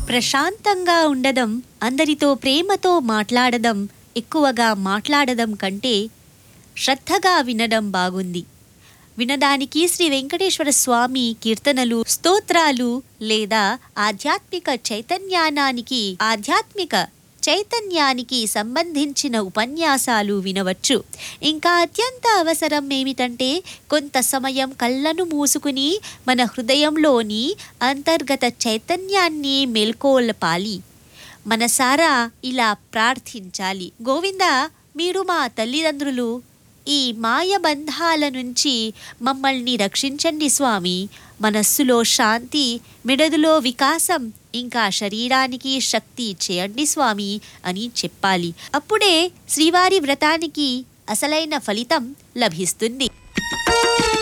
ప్రశాంతంగా ఉండడం అందరితో ప్రేమతో మాట్లాడడం ఎక్కువగా మాట్లాడడం కంటే శ్రద్ధగా వినడం బాగుంది వినడానికి శ్రీ వెంకటేశ్వర స్వామి కీర్తనలు స్తోత్రాలు లేదా ఆధ్యాత్మిక చైతన్యానానికి ఆధ్యాత్మిక చైతన్యానికి సంబంధించిన ఉపన్యాసాలు వినవచ్చు ఇంకా అత్యంత అవసరం ఏమిటంటే కొంత సమయం కళ్ళను మూసుకుని మన హృదయంలోని అంతర్గత చైతన్యాన్ని మేల్కొల్పాలి మనసారా ఇలా ప్రార్థించాలి గోవింద మీరు మా తల్లిదండ్రులు ఈ మాయబంధాల నుంచి మమ్మల్ని రక్షించండి స్వామి మనస్సులో శాంతి మెడదులో వికాసం ఇంకా శరీరానికి శక్తి చేయండి స్వామి అని చెప్పాలి అప్పుడే శ్రీవారి వ్రతానికి అసలైన ఫలితం లభిస్తుంది